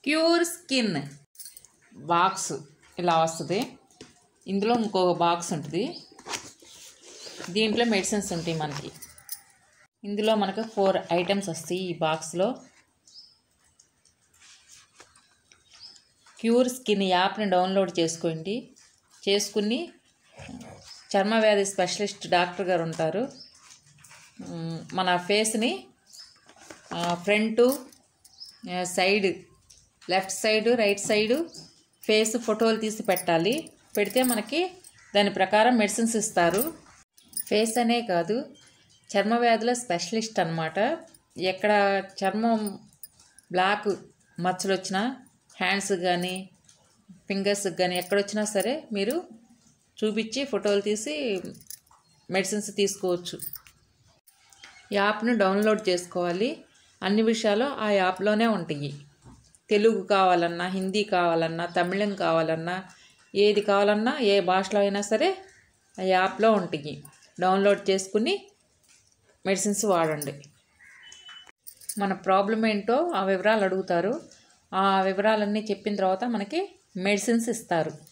cure skin box ఇలా వస్తుంది ఇందులో ఇంకొక బాక్స్ ఉంటుంది దీంట్లో మెడిసిన్స్ ఉంటాయి మనకి ఇందులో మనకు ఫోర్ ఐటమ్స్ వస్తాయి ఈ బాక్స్లో క్యూర్ స్కిన్ యాప్ని డౌన్లోడ్ చేసుకోండి చేసుకుని చర్మ వ్యాధి స్పెషలిస్ట్ డాక్టర్ గారు ఉంటారు మ్, మన ఫేస్ని front side left side right side face ఫోటోలు తీసి పెట్టాలి పెడితే మనకి దాని ప్రకారం మెడిసిన్స్ ఇస్తారు ఫేస్ అనే కాదు చర్మ వ్యాధుల స్పెషలిస్ట్ అనమాట ఎక్కడ చర్మం బ్లాక్ మచ్చలు వచ్చినా హ్యాండ్స్ కానీ ఫింగర్స్కి కానీ ఎక్కడొచ్చినా సరే మీరు చూపించి ఫోటోలు తీసి మెడిసిన్స్ తీసుకోవచ్చు యాప్ను డౌన్లోడ్ చేసుకోవాలి అన్ని విషయాలు ఆ యాప్లోనే ఉంటాయి తెలుగు కావాలన్నా హిందీ కావాలన్నా తమిళం కావాలన్నా ఏది కావాలన్నా ఏ భాషలో అయినా సరే ఆ యాప్లో ఉంటాయి డౌన్లోడ్ చేసుకుని మెడిసిన్స్ వాడండి మన ప్రాబ్లం ఏంటో ఆ వివరాలు అడుగుతారు ఆ వివరాలన్నీ చెప్పిన తర్వాత మనకి మెడిసిన్స్ ఇస్తారు